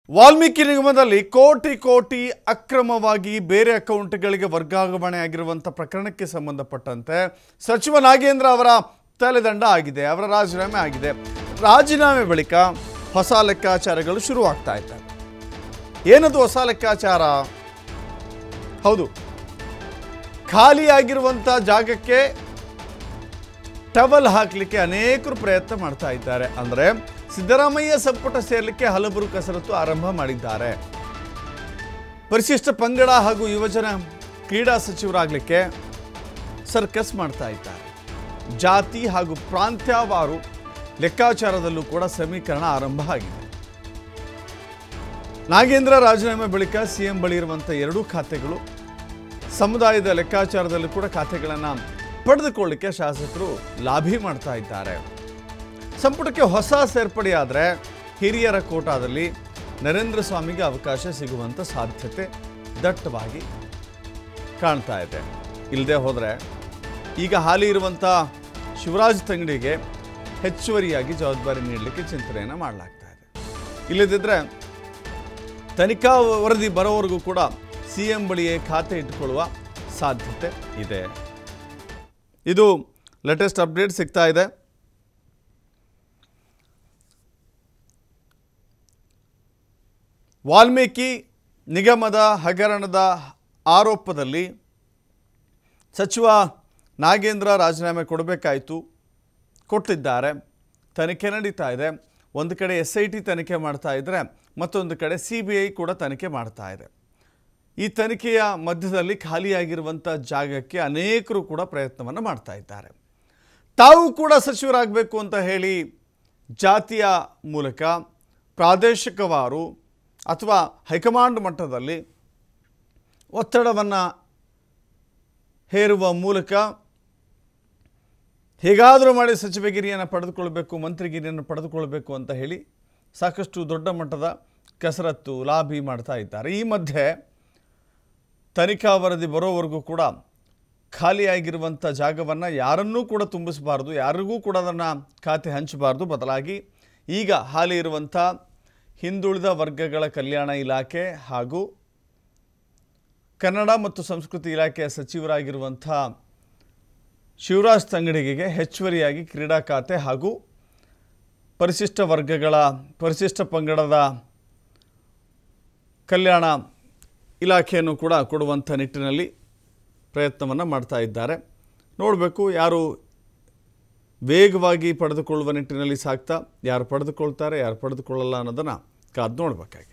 ವಾಲ್ಮೀಕಿ ನಿಗಮದಲ್ಲಿ ಕೋಟಿ ಕೋಟಿ ಅಕ್ರಮವಾಗಿ ಬೇರೆ ಅಕೌಂಟ್ಗಳಿಗೆ ವರ್ಗಾವಣೆ ಆಗಿರುವಂಥ ಪ್ರಕರಣಕ್ಕೆ ಸಂಬಂಧಪಟ್ಟಂತೆ ಸಚಿವ ನಾಗೇಂದ್ರ ಅವರ ತಲೆದಂಡ ಆಗಿದೆ ಅವರ ರಾಜೀನಾಮೆ ಆಗಿದೆ ರಾಜೀನಾಮೆ ಬಳಿಕ ಹೊಸ ಲೆಕ್ಕಾಚಾರಗಳು ಶುರುವಾಗ್ತಾ ಇದ್ದಾವೆ ಏನದು ಹೊಸ ಲೆಕ್ಕಾಚಾರ ಹೌದು ಖಾಲಿಯಾಗಿರುವಂಥ ಜಾಗಕ್ಕೆ ಟವಲ್ ಹಾಕಲಿಕ್ಕೆ ಅನೇಕರು ಪ್ರಯತ್ನ ಮಾಡ್ತಾ ಇದ್ದಾರೆ ಅಂದರೆ ಸಿದ್ದರಾಮಯ್ಯ ಸಂಪುಟ ಸೇರಲಿಕ್ಕೆ ಹಲವರು ಕಸರತ್ತು ಆರಂಭ ಮಾಡಿದ್ದಾರೆ ಪರಿಶಿಷ್ಟ ಪಂಗಡ ಹಾಗೂ ಯುವಜನ ಕ್ರೀಡಾ ಸಚಿವರಾಗಲಿಕ್ಕೆ ಸರ್ಕಸ್ ಮಾಡ್ತಾ ಇದ್ದಾರೆ ಜಾತಿ ಹಾಗೂ ಪ್ರಾಂತ್ಯವಾರು ಲೆಕ್ಕಾಚಾರದಲ್ಲೂ ಕೂಡ ಸಮೀಕರಣ ಆರಂಭ ಆಗಿದೆ ನಾಗೇಂದ್ರ ರಾಜೀನಾಮೆ ಬಳಿಕ ಸಿಎಂ ಬಳಿ ಇರುವಂಥ ಎರಡೂ ಖಾತೆಗಳು ಸಮುದಾಯದ ಲೆಕ್ಕಾಚಾರದಲ್ಲೂ ಕೂಡ ಖಾತೆಗಳನ್ನು ಪಡೆದುಕೊಳ್ಳಿಕ್ಕೆ ಶಾಸಕರು ಲಾಭಿ ಮಾಡ್ತಾ ಇದ್ದಾರೆ ಸಂಪುಟಕ್ಕೆ ಹೊಸ ಸೇರ್ಪಡೆಯಾದರೆ ಹಿರಿಯರ ಕೋಟಾದಲ್ಲಿ ನರೇಂದ್ರ ಸ್ವಾಮಿಗೆ ಅವಕಾಶ ಸಿಗುವಂಥ ಸಾಧ್ಯತೆ ದಟ್ಟವಾಗಿ ಕಾಣ್ತಾ ಇದೆ ಇಲ್ಲದೆ ಹೋದರೆ ಈಗ ಹಾಲಿ ಇರುವಂಥ ಶಿವರಾಜ್ ತಂಗಡಿಗೆ ಹೆಚ್ಚುವರಿಯಾಗಿ ಜವಾಬ್ದಾರಿ ನೀಡಲಿಕ್ಕೆ ಚಿಂತನೆಯನ್ನು ಮಾಡಲಾಗ್ತಾ ಇದೆ ಇಲ್ಲದಿದ್ದರೆ ತನಿಖಾ ವರದಿ ಬರೋವರೆಗೂ ಕೂಡ ಸಿ ಎಂ ಬಳಿಯೇ ಖಾತೆ ಇಟ್ಟುಕೊಳ್ಳುವ ಸಾಧ್ಯತೆ ಇದೆ ಇದು ಲೇಟೆಸ್ಟ್ ಅಪ್ಡೇಟ್ ಸಿಗ್ತಾ ಇದೆ ವಾಲ್ಮೀಕಿ ನಿಗಮದ ಹಗರಣದ ಆರೋಪದಲ್ಲಿ ಸಚಿವ ನಾಗೇಂದ್ರ ರಾಜೀನಾಮೆ ಕೊಡಬೇಕಾಯಿತು ಕೊಟ್ಟಿದ್ದಾರೆ ತನಿಖೆ ನಡೀತಾ ಇದೆ ಒಂದು ಕಡೆ ಎಸ್ ಐ ಟಿ ತನಿಖೆ ಮಾಡ್ತಾ ಇದ್ದರೆ ಮತ್ತೊಂದು ಕಡೆ ಸಿ ಬಿ ಐ ಕೂಡ ತನಿಖೆ ಮಾಡ್ತಾ ಇದೆ ಈ ತನಿಖೆಯ ಮಧ್ಯದಲ್ಲಿ ಖಾಲಿಯಾಗಿರುವಂಥ ಜಾಗಕ್ಕೆ ಅನೇಕರು ಕೂಡ ಪ್ರಯತ್ನವನ್ನು ಮಾಡ್ತಾ ಇದ್ದಾರೆ ತಾವು ಕೂಡ ಸಚಿವರಾಗಬೇಕು ಅಂತ ಹೇಳಿ ಜಾತಿಯ ಮೂಲಕ ಪ್ರಾದೇಶಿಕವಾರು ಅಥವಾ ಹೈಕಮಾಂಡ್ ಮಟ್ಟದಲ್ಲಿ ಒತ್ತಡವನ್ನು ಹೇರುವ ಮೂಲಕ ಹೇಗಾದರೂ ಮಾಡಿ ಸಚಿವಗಿರಿಯನ್ನು ಪಡೆದುಕೊಳ್ಬೇಕು ಮಂತ್ರಿಗಿರಿಯನ್ನು ಪಡೆದುಕೊಳ್ಬೇಕು ಅಂತ ಹೇಳಿ ಸಾಕಷ್ಟು ದೊಡ್ಡ ಮಟ್ಟದ ಕಸರತ್ತು ಲಾಬಿ ಮಾಡ್ತಾ ಇದ್ದಾರೆ ಈ ಮಧ್ಯೆ ತನಿಖಾ ವರದಿ ಬರೋವರೆಗೂ ಕೂಡ ಖಾಲಿಯಾಗಿರುವಂಥ ಜಾಗವನ್ನು ಯಾರನ್ನೂ ಕೂಡ ತುಂಬಿಸಬಾರ್ದು ಯಾರಿಗೂ ಕೂಡ ಅದನ್ನು ಖಾತೆ ಹಂಚಬಾರ್ದು ಬದಲಾಗಿ ಈಗ ಹಾಲಿ ಇರುವಂಥ ಹಿಂದುಳಿದ ವರ್ಗಗಳ ಕಲ್ಯಾಣ ಇಲಾಖೆ ಹಾಗೂ ಕನ್ನಡ ಮತ್ತು ಸಂಸ್ಕೃತಿ ಇಲಾಖೆಯ ಸಚಿವರಾಗಿರುವಂಥ ಶಿವರಾಜ್ ತಂಗಡಿಗೆ ಹೆಚ್ಚುವರಿಯಾಗಿ ಕ್ರೀಡಾ ಖಾತೆ ಹಾಗೂ ಪರಿಶಿಷ್ಟ ವರ್ಗಗಳ ಪರಿಶಿಷ್ಟ ಪಂಗಡದ ಕಲ್ಯಾಣ ಇಲಾಖೆಯನ್ನು ಕೂಡ ಕೊಡುವಂಥ ನಿಟ್ಟಿನಲ್ಲಿ ಪ್ರಯತ್ನವನ್ನು ಮಾಡ್ತಾ ಇದ್ದಾರೆ ನೋಡಬೇಕು ಯಾರು ವೇಗವಾಗಿ ಪಡೆದುಕೊಳ್ಳುವ ನಿಟ್ಟಿನಲ್ಲಿ ಸಾಗ್ತಾ ಯಾರು ಪಡೆದುಕೊಳ್ತಾರೆ ಯಾರು ಪಡೆದುಕೊಳ್ಳಲ್ಲ ಅನ್ನೋದನ್ನು ಕಾದು ನೋಡಬೇಕಾಗಿದೆ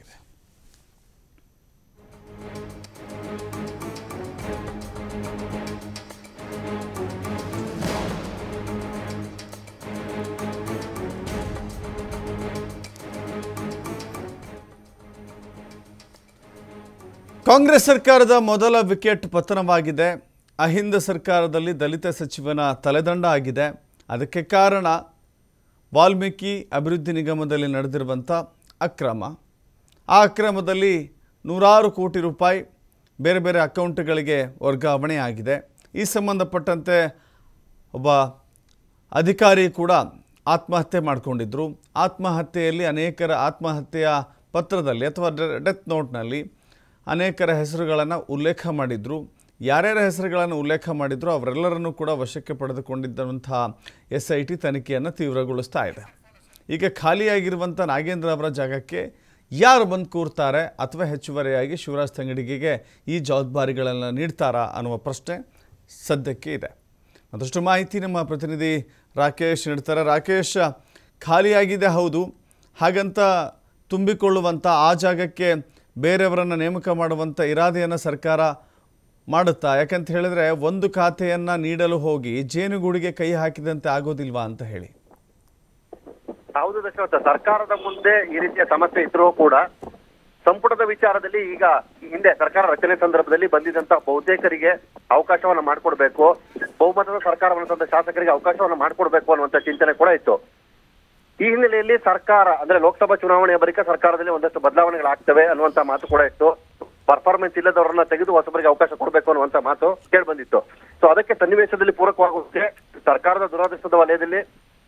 ಕಾಂಗ್ರೆಸ್ ಸರ್ಕಾರದ ಮೊದಲ ವಿಕೆಟ್ ಪತನವಾಗಿದೆ ಅಹಿಂದ ಸರ್ಕಾರದಲ್ಲಿ ದಲಿತ ಸಚಿವನ ತಲೆದಂಡ ಆಗಿದೆ ಅದಕ್ಕೆ ಕಾರಣ ವಾಲ್ಮೀಕಿ ಅಭಿವೃದ್ಧಿ ನಿಗಮದಲ್ಲಿ ನಡೆದಿರುವಂಥ ಅಕ್ರಮ ಆ ಅಕ್ರಮದಲ್ಲಿ ನೂರಾರು ಕೋಟಿ ರೂಪಾಯಿ ಬೇರೆ ಬೇರೆ ಅಕೌಂಟ್ಗಳಿಗೆ ವರ್ಗಾವಣೆ ಆಗಿದೆ ಈ ಸಂಬಂಧಪಟ್ಟಂತೆ ಒಬ್ಬ ಅಧಿಕಾರಿ ಕೂಡ ಆತ್ಮಹತ್ಯೆ ಮಾಡಿಕೊಂಡಿದ್ದರು ಆತ್ಮಹತ್ಯೆಯಲ್ಲಿ ಅನೇಕರ ಆತ್ಮಹತ್ಯೆಯ ಪತ್ರದಲ್ಲಿ ಅಥವಾ ಡೆತ್ ನೋಟ್ನಲ್ಲಿ ಅನೇಕರ ಹೆಸರುಗಳನ್ನು ಉಲ್ಲೇಖ ಮಾಡಿದರು ಯಾರ್ಯಾರ ಹೆಸರುಗಳನ್ನು ಉಲ್ಲೇಖ ಮಾಡಿದ್ರು ಅವರೆಲ್ಲರನ್ನೂ ಕೂಡ ವಶಕ್ಕೆ ಪಡೆದುಕೊಂಡಿದ್ದಂಥ ಎಸ್ ಐ ಟಿ ತನಿಖೆಯನ್ನು ತೀವ್ರಗೊಳಿಸ್ತಾ ಇದೆ ಈಗ ಖಾಲಿಯಾಗಿರುವಂಥ ನಾಗೇಂದ್ರ ಅವರ ಜಾಗಕ್ಕೆ ಯಾರು ಬಂದು ಕೂರ್ತಾರೆ ಅಥವಾ ಹೆಚ್ಚುವರಿಯಾಗಿ ಶಿವರಾಜ್ ತಂಗಡಿಗೆಗೆ ಈ ಜವಾಬ್ದಾರಿಗಳನ್ನು ನೀಡ್ತಾರಾ ಅನ್ನುವ ಪ್ರಶ್ನೆ ಸದ್ಯಕ್ಕೆ ಇದೆ ಮತ್ತಷ್ಟು ಮಾಹಿತಿ ನಮ್ಮ ಪ್ರತಿನಿಧಿ ರಾಕೇಶ್ ನೀಡ್ತಾರೆ ರಾಕೇಶ್ ಖಾಲಿಯಾಗಿದೆ ಹೌದು ಹಾಗಂತ ತುಂಬಿಕೊಳ್ಳುವಂಥ ಆ ಜಾಗಕ್ಕೆ ಬೇರೆಯವರನ್ನು ನೇಮಕ ಮಾಡುವಂಥ ಇರಾದೆಯನ್ನು ಸರ್ಕಾರ ಮಾಡುತ್ತಾ ಯಾಕಂತ ಹೇಳಿದ್ರೆ ಒಂದು ಖಾತೆಯನ್ನು ನೀಡಲು ಹೋಗಿ ಜೇನುಗೂಡಿಗೆ ಕೈ ಹಾಕಿದಂತೆ ಆಗೋದಿಲ್ವಾ ಅಂತ ಹೇಳಿ ಹೌದು ದಶರಥ ಸರ್ಕಾರದ ಮುಂದೆ ಈ ರೀತಿಯ ಸಮಸ್ಯೆ ಇದ್ರೂ ಕೂಡ ಸಂಪುಟದ ವಿಚಾರದಲ್ಲಿ ಈಗ ಈ ಹಿಂದೆ ಸರ್ಕಾರ ರಚನೆ ಸಂದರ್ಭದಲ್ಲಿ ಬಂದಿದ್ದಂತ ಬಹುತೇಕರಿಗೆ ಅವಕಾಶವನ್ನ ಮಾಡಿಕೊಡ್ಬೇಕು ಬಹುಮತದ ಸರ್ಕಾರವನ್ನಂತ ಶಾಸಕರಿಗೆ ಅವಕಾಶವನ್ನ ಮಾಡಿಕೊಡ್ಬೇಕು ಅನ್ನುವಂತ ಚಿಂತನೆ ಕೂಡ ಇತ್ತು ಈ ಹಿನ್ನೆಲೆಯಲ್ಲಿ ಸರ್ಕಾರ ಅಂದ್ರೆ ಲೋಕಸಭಾ ಚುನಾವಣೆಯ ಬಳಿಕ ಸರ್ಕಾರದಲ್ಲಿ ಒಂದಷ್ಟು ಬದಲಾವಣೆಗಳಾಗ್ತವೆ ಅನ್ನುವಂತ ಮಾತು ಕೂಡ ಇತ್ತು ಪರ್ಫಾರ್ಮೆನ್ಸ್ ಇಲ್ಲದವರನ್ನ ತೆಗೆದು ಹೊಸಬರಿಗೆ ಅವಕಾಶ ಕೊಡಬೇಕು ಅನ್ನುವಂತ ಮಾತು ಕೇಳಿ ಬಂದಿತ್ತು ಸೊ ಅದಕ್ಕೆ ಸನ್ನಿವೇಶದಲ್ಲಿ ಪೂರಕವಾಗುವಂತೆ ಸರ್ಕಾರದ ದುರಾದೃಷ್ಟದ ವಲಯದಲ್ಲಿ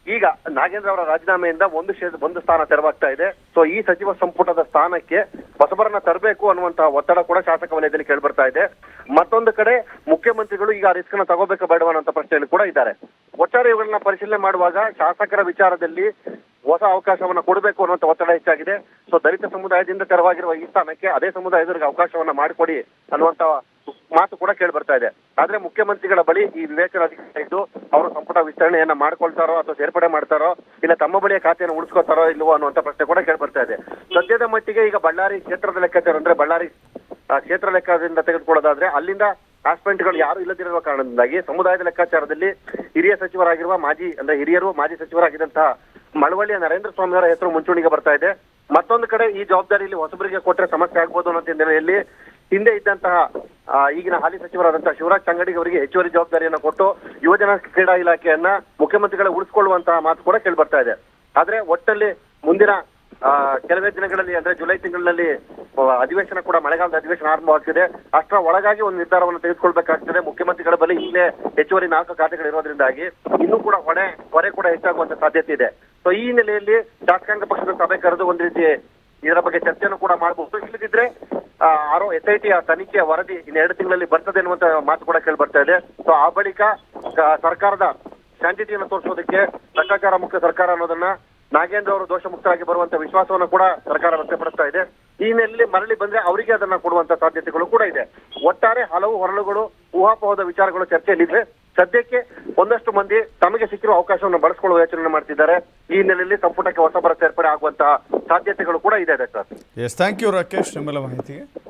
ಈಗ ನಾಗೇಂದ್ರ ಅವರ ರಾಜೀನಾಮೆಯಿಂದ ಒಂದು ಕ್ಷೇತ್ರ ಒಂದು ಸ್ಥಾನ ತೆರವಾಗ್ತಾ ಇದೆ ಸೊ ಈ ಸಚಿವ ಸಂಪುಟದ ಸ್ಥಾನಕ್ಕೆ ಹೊಸಬರನ್ನ ತರಬೇಕು ಅನ್ನುವಂತಹ ಒತ್ತಡ ಕೂಡ ಶಾಸಕ ವಲಯದಲ್ಲಿ ಕೇಳ್ಬರ್ತಾ ಇದೆ ಮತ್ತೊಂದು ಕಡೆ ಮುಖ್ಯಮಂತ್ರಿಗಳು ಈಗ ರಿಸ್ಕ್ ನ ತಗೋಬೇಕಾ ಬೇಡವಾ ಅನ್ನೋ ಪ್ರಶ್ನೆಯಲ್ಲಿ ಕೂಡ ಇದ್ದಾರೆ ಒಟ್ಟಾರೆ ಇವುಗಳನ್ನ ಪರಿಶೀಲನೆ ಮಾಡುವಾಗ ಶಾಸಕರ ವಿಚಾರದಲ್ಲಿ ಹೊಸ ಅವಕಾಶವನ್ನ ಕೊಡಬೇಕು ಅನ್ನುವಂತ ಒತ್ತಡ ಹೆಚ್ಚಾಗಿದೆ ಸೊ ದಲಿತ ಸಮುದಾಯದಿಂದ ತೆರವಾಗಿರುವ ಈ ಸ್ಥಾನಕ್ಕೆ ಅದೇ ಸಮುದಾಯದವರಿಗೆ ಅವಕಾಶವನ್ನ ಮಾಡಿಕೊಡಿ ಅನ್ನುವಂತ ಮಾತು ಕೂಡ ಕೇಳಿ ಬರ್ತಾ ಇದೆ ಆದ್ರೆ ಮುಖ್ಯಮಂತ್ರಿಗಳ ಬಳಿ ಈ ವಿವೇಚನ ಅಧಿಕಾರ ಇದ್ದು ಅವರು ಸಂಪುಟ ವಿಸ್ತರಣೆಯನ್ನ ಮಾಡ್ಕೊಳ್ತಾರೋ ಅಥವಾ ಸೇರ್ಪಡೆ ಮಾಡ್ತಾರೋ ಇಲ್ಲ ತಮ್ಮ ಬಳಿಯ ಖಾತೆಯನ್ನು ಉಳಿಸ್ಕೊತಾರೋ ಇಲ್ವೋ ಅನ್ನುವಂತ ಪ್ರಶ್ನೆ ಕೂಡ ಕೇಳಿ ಬರ್ತಾ ಇದೆ ಸದ್ಯದ ಮಟ್ಟಿಗೆ ಈಗ ಬಳ್ಳಾರಿ ಕ್ಷೇತ್ರದ ಲೆಕ್ಕಾಚಾರ ಅಂದ್ರೆ ಬಳ್ಳಾರಿ ಆ, ಕ್ಷೇತ್ರ ಲೆಕ್ಕದಿಂದ ತೆಗೆದುಕೊಳ್ಳೋದಾದ್ರೆ ಅಲ್ಲಿಂದ ಆಸ್ಪೆಂಟ್ಗಳು ಯಾರು ಇಲ್ಲದಿರುವ ಕಾರಣದಿಂದಾಗಿ ಸಮುದಾಯದ ಲೆಕ್ಕಾಚಾರದಲ್ಲಿ ಹಿರಿಯ ಸಚಿವರಾಗಿರುವ ಮಾಜಿ ಅಂದ್ರೆ ಹಿರಿಯರು ಮಾಜಿ ಸಚಿವರಾಗಿದ್ದಂತಹ ಮಳವಳ್ಳಿಯ ನರೇಂದ್ರ ಸ್ವಾಮಿ ಅವರ ಹೆಸರು ಮುಂಚೂಣಿಗೆ ಬರ್ತಾ ಇದೆ ಮತ್ತೊಂದು ಕಡೆ ಈ ಜವಾಬ್ದಾರಿಯಲ್ಲಿ ಹೊಸಬರಿಗೆ ಕೊಟ್ಟರೆ ಸಮಸ್ಯೆ ಆಗ್ಬೋದು ಅನ್ನೋ ಹಿನ್ನೆಲೆಯಲ್ಲಿ ಹಿಂದೆ ಇದ್ದಂತಹ ಆ, ಈಗಿನ ಹಾಲಿ ಸಚಿವರಾದಂತಹ ಶಿವರಾಜ್ ಚಂಗಡಿಗೆ ಅವರಿಗೆ ಹೆಚ್ಚುವರಿ ಜವಾಬ್ದಾರಿಯನ್ನು ಕೊಟ್ಟು ಯುವಜನ ಕ್ರೀಡಾ ಇಲಾಖೆಯನ್ನ ಮುಖ್ಯಮಂತ್ರಿಗಳ ಉಳಿಸ್ಕೊಳ್ಳುವಂತಹ ಮಾತು ಕೂಡ ಕೇಳಿ ಬರ್ತಾ ಇದೆ ಆದ್ರೆ ಒಟ್ಟಲ್ಲಿ ಮುಂದಿನ ಆ, ಕೆಲವೇ ದಿನಗಳಲ್ಲಿ ಅಂದ್ರೆ ಜುಲೈ ತಿಂಗಳಿನಲ್ಲಿ ಆ, ಅಧಿವೇಶನ ಕೂಡ ಮಳೆಗಾಲದ ಅಧಿವೇಶನ ಆರಂಭವಾಗ್ತಿದೆ ಅಷ್ಟರ ಒಳಗಾಗಿ ಒಂದು ನಿರ್ಧಾರವನ್ನು ತೆಗೆದುಕೊಳ್ಬೇಕಾಗ್ತದೆ ಮುಖ್ಯಮಂತ್ರಿಗಳ ಬಳಿ ಈಗಲೇ ಹೆಚ್ಚುವರಿ ನಾಲ್ಕು ಖಾತೆಗಳು ಇರೋದ್ರಿಂದಾಗಿ ಇನ್ನೂ ಕೂಡ ಹೊಣೆ ಹೊರೆ ಕೂಡ ಹೆಚ್ಚಾಗುವಂತ ಸಾಧ್ಯತೆ ಇದೆ ಸೊ ಈ ಹಿನ್ನೆಲೆಯಲ್ಲಿ ಶಾಸಕಾಂಗ ಪಕ್ಷದ ಸಭೆ ಕರೆದು ಒಂದು ರೀತಿ ಇದರ ಬಗ್ಗೆ ಚರ್ಚೆಯನ್ನು ಕೂಡ ಮಾಡಬಹುದು ಇಲ್ಲದಿದ್ರೆ ಆ, ಆರೋ ಎಸ್ ಐ ಟಿಯ ತನಿಖೆಯ ವರದಿ ಇನ್ನು ಎರಡು ತಿಂಗಳಲ್ಲಿ ಬರ್ತದೆ ಅನ್ನುವಂತ ಮಾತು ಕೂಡ ಕೇಳಿ ಬರ್ತಾ ಇದೆ ಸೊ ಆ ಬಳಿಕ ಆ, ಸರ್ಕಾರದ ಶಾಂತಿಟಿಯನ್ನು ತೋರಿಸೋದಕ್ಕೆ ಭ್ರಷ್ಟಾಚಾರ ಮುಕ್ತ ಸರ್ಕಾರ ಅನ್ನೋದನ್ನ ನಾಗೇಂದ್ರ ಅವರು ದೋಷ ಮುಕ್ತರಾಗಿ ಬರುವಂತ ವಿಶ್ವಾಸವನ್ನು ಕೂಡ ಸರ್ಕಾರ ವ್ಯಕ್ತಪಡಿಸ್ತಾ ಇದೆ ಈ ಹಿನ್ನೆಲೆಯಲ್ಲಿ ಮರಳಿ ಬಂದ್ರೆ ಅವರಿಗೆ ಅದನ್ನ ಕೊಡುವಂತ ಸಾಧ್ಯತೆಗಳು ಕೂಡ ಇದೆ ಒಟ್ಟಾರೆ ಹಲವು ಹೊರಳುಗಳು ಊಹಾಪೋಹದ ವಿಚಾರಗಳು ಚರ್ಚೆಯಲ್ಲಿದೆ ಸದ್ಯಕ್ಕೆ ಒಂದಷ್ಟು ಮಂದಿ ತಮಗೆ ಸಿಕ್ಕಿರುವ ಅವಕಾಶವನ್ನು ಬಳಸಿಕೊಳ್ಳುವ ಯೋಚನೆ ಮಾಡ್ತಿದ್ದಾರೆ ಈ ಹಿನ್ನೆಲೆಯಲ್ಲಿ ಸಂಪುಟಕ್ಕೆ ಹೊಸಬರ ಸೇರ್ಪಡೆ ಆಗುವಂತಹ ಸಾಧ್ಯತೆಗಳು ಕೂಡ ಇದೆ doctor S thank you Rakesh ನಿಮ್ಮೆಲ್ಲ ಮಾಹಿತಿಗೆ